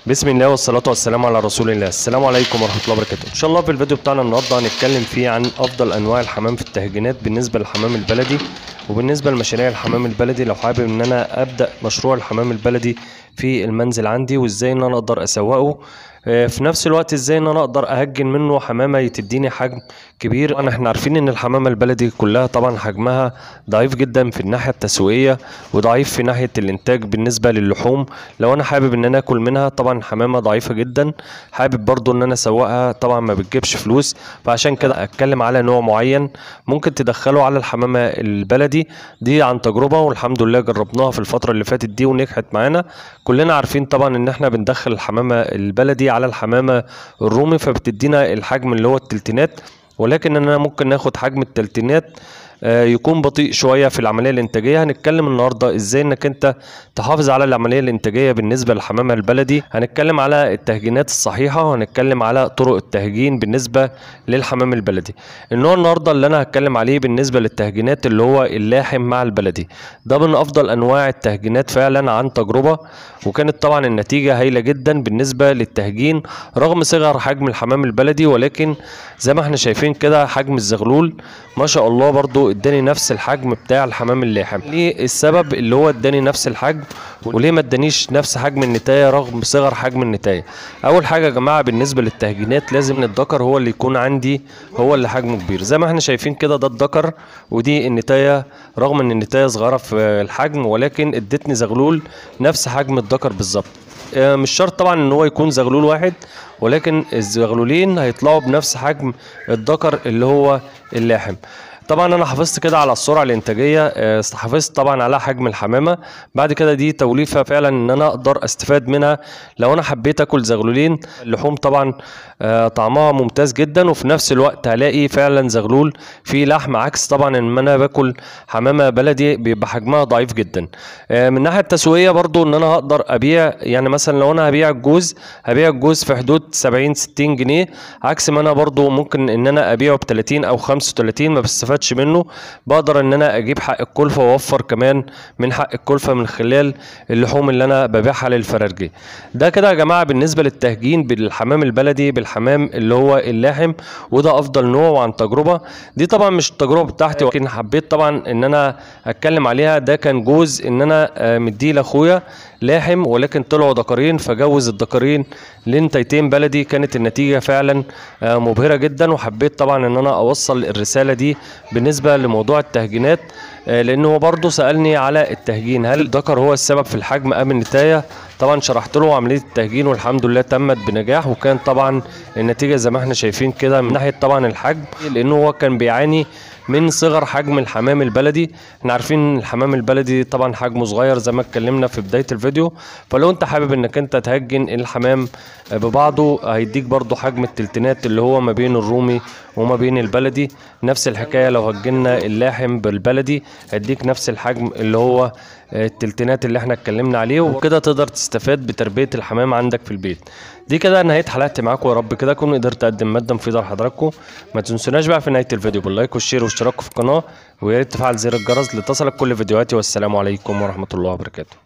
بسم الله والصلاة والسلام على رسول الله السلام عليكم ورحمة الله وبركاته إن شاء الله في الفيديو بتاعنا النهاردة هنتكلم فيه عن أفضل أنواع الحمام في التهجينات بالنسبة للحمام البلدي وبالنسبة لمشاريع الحمام البلدي لو حابب إن أنا أبدأ مشروع الحمام البلدي في المنزل عندي وإزاي إن أنا أقدر أسوقه آه، في نفس الوقت ازاي ان انا اقدر اهجن منه حمامه تديني حجم كبير انا احنا عارفين ان الحمامه البلدي كلها طبعا حجمها ضعيف جدا في الناحيه التسويقيه وضعيف في ناحيه الانتاج بالنسبه للحوم لو انا حابب ان انا اكل منها طبعا حمامه ضعيفه جدا حابب برضو ان انا اسوقها طبعا ما بتجيبش فلوس فعشان كده اتكلم على نوع معين ممكن تدخله على الحمامه البلدي دي عن تجربه والحمد لله جربناها في الفتره اللي فاتت دي ونجحت معانا كلنا عارفين طبعا ان احنا بندخل الحمامه البلدي على الحمامه الرومي فبتدينا الحجم اللي هو التلتينات ولكن انا ممكن ناخد حجم التلتينات آه، يكون بطيء شويه في العمليه الانتاجيه هنتكلم النهارده ازاي انك انت تحافظ على العمليه الانتاجيه بالنسبه للحمامه البلدي هنتكلم على التهجينات الصحيحه وهنتكلم على طرق التهجين بالنسبه للحمام البلدي النوع النهارده اللي انا هتكلم عليه بالنسبه للتهجينات اللي هو اللاحم مع البلدي ده من افضل انواع التهجينات فعلا عن تجربه وكانت طبعا النتيجه هايله جدا بالنسبه للتهجين رغم صغر حجم الحمام البلدي ولكن زي ما احنا شايفين كده حجم الزغلول ما شاء الله برضو اداني نفس الحجم بتاع الحمام اللاحم ليه السبب اللي هو اداني نفس الحجم وليه ما ادانيش نفس حجم النتايه رغم صغر حجم النتايه اول حاجه يا جماعه بالنسبه للتهجينات لازم الذكر هو اللي يكون عندي هو اللي حجمه كبير زي ما احنا شايفين كده ده الذكر ودي النتايه رغم ان النتايه صغيره في الحجم ولكن ادتني زغلول نفس حجم الذكر بالظبط آه، مش شرط طبعا ان هو يكون زغلول واحد ولكن الزغلولين هيطلعوا بنفس حجم الذكر اللي هو اللاحم طبعا انا حافظت كده على السرعه الانتاجيه آه، حافظت طبعا على حجم الحمامه بعد كده دي توليفه فعلا ان انا اقدر استفاد منها لو انا حبيت اكل زغلولين اللحوم طبعا آه، طعمها ممتاز جدا وفي نفس الوقت هلاقي فعلا زغلول فيه لحم عكس طبعا ان انا باكل حمامه بلدي بيبقى حجمها ضعيف جدا آه، من الناحيه التسويقيه برضو ان انا هقدر ابيع يعني مثلا لو انا هبيع الجوز هبيع الجوز في حدود 70 60 جنيه عكس ما انا برضو ممكن ان انا ابيعه ب 30 او 35 ما بستفادش منه بقدر ان انا اجيب حق الكلفه واوفر كمان من حق الكلفه من خلال اللحوم اللي انا ببيعها للفرارجي ده كده يا جماعه بالنسبه للتهجين بالحمام البلدي بالحمام اللي هو اللاحم وده افضل نوع وعن تجربه دي طبعا مش التجربه بتاعتي ولكن حبيت طبعا ان انا اتكلم عليها ده كان جوز ان انا آه، مديه لاخويا لاحم ولكن طلعوا دكرين فجوز الدكرين لنتيتين بلدي كانت النتيجه فعلا آه، مبهره جدا وحبيت طبعا ان انا اوصل الرساله دي بالنسبه لموضوع التهجينات آه، لان هو برضه سالني على التهجين هل الذكر هو السبب في الحجم ام النتايه طبعا شرحت له عمليه التهجين والحمد لله تمت بنجاح وكان طبعا النتيجه زي ما احنا شايفين كده من ناحيه طبعا الحجم لانه هو كان بيعاني من صغر حجم الحمام البلدي احنا عارفين ان الحمام البلدي طبعا حجمه صغير زي ما اتكلمنا في بدايه الفيديو فلو انت حابب انك انت تهجن الحمام ببعضه هيديك برضو حجم التلتينات اللي هو ما بين الرومي وما بين البلدي نفس الحكايه لو هجنا اللاحم بالبلدي هيديك نفس الحجم اللي هو التلتينات اللي احنا اتكلمنا عليه وكده تقدر تستفاد بتربيه الحمام عندك في البيت دي كده نهايه حلقتي معاكم يا رب كده اكون قدرت اقدم ماده مفيده لحضراتكم ما تنسوناش بقى في نهايه الفيديو باللايك والشير والاشتراك في القناه ويا ريت تفعل زر الجرس لتصلك كل فيديوهاتي والسلام عليكم ورحمه الله وبركاته